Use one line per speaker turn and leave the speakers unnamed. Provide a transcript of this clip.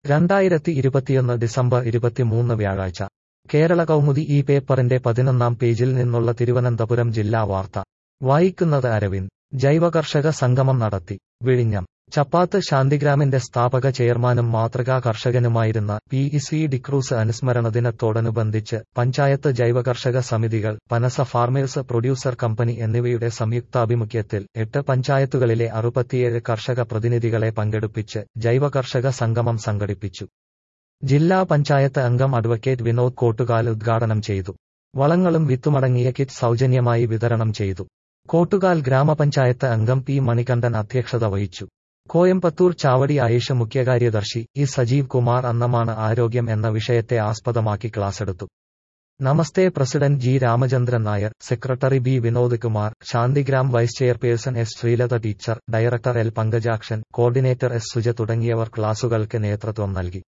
രണ്ടായിരത്തി ഇരുപത്തിയൊന്ന് ഡിസംബർ ഇരുപത്തിമൂന്ന് വ്യാഴാഴ്ച കേരള കൗമുദി ഈ പേപ്പറിന്റെ പതിനൊന്നാം പേജിൽ നിന്നുള്ള തിരുവനന്തപുരം ജില്ലാ വാർത്ത വായിക്കുന്നത് അരവിന്ദ് ജൈവ കർഷക സംഗമം നടത്തി വിഴിഞ്ഞം ചപ്പാത്ത് ശാന്തിഗ്രാമിന്റെ സ്ഥാപക ചെയർമാനും മാതൃകാ കർഷകനുമായിരുന്ന പി ഇ സി ഡിക്രൂസ് അനുസ്മരണ ദിനത്തോടനുബന്ധിച്ച് പഞ്ചായത്ത് ജൈവ കർഷക സമിതികൾ പനസ ഫാർമേഴ്സ് പ്രൊഡ്യൂസർ കമ്പനി എന്നിവയുടെ സംയുക്താഭിമുഖ്യത്തിൽ എട്ട് പഞ്ചായത്തുകളിലെ അറുപത്തിയേഴ് കർഷക പ്രതിനിധികളെ പങ്കെടുപ്പിച്ച് ജൈവ കർഷക സംഗമം സംഘടിപ്പിച്ചു ജില്ലാ പഞ്ചായത്ത് അംഗം അഡ്വക്കേറ്റ് വിനോദ് കോട്ടുകാൽ ഉദ്ഘാടനം ചെയ്തു വളങ്ങളും വിത്തുമടങ്ങിയ കിറ്റ് സൗജന്യമായി വിതരണം ചെയ്തു കോട്ടുകാൽ ഗ്രാമപഞ്ചായത്ത് അംഗം പി മണികണ്ഠൻ അധ്യക്ഷത വഹിച്ചു കോയമ്പത്തൂർ ചാവടി ആയേഷ മുഖ്യകാര്യദർശി ഇ സജീവ് കുമാർ അന്നമാണ് ആരോഗ്യം എന്ന വിഷയത്തെ ആസ്പദമാക്കി ക്ലാസെടുത്തു Namaste president G Ramachandran Nair secretary B Vinod Kumar Shantigram vice chairperson S Sreelatha teacher director L Pankajakshan coordinator S Suja തുടങ്ങിയവർ ക്ലാസുകൾക്ക് നേതൃത്വം നൽകി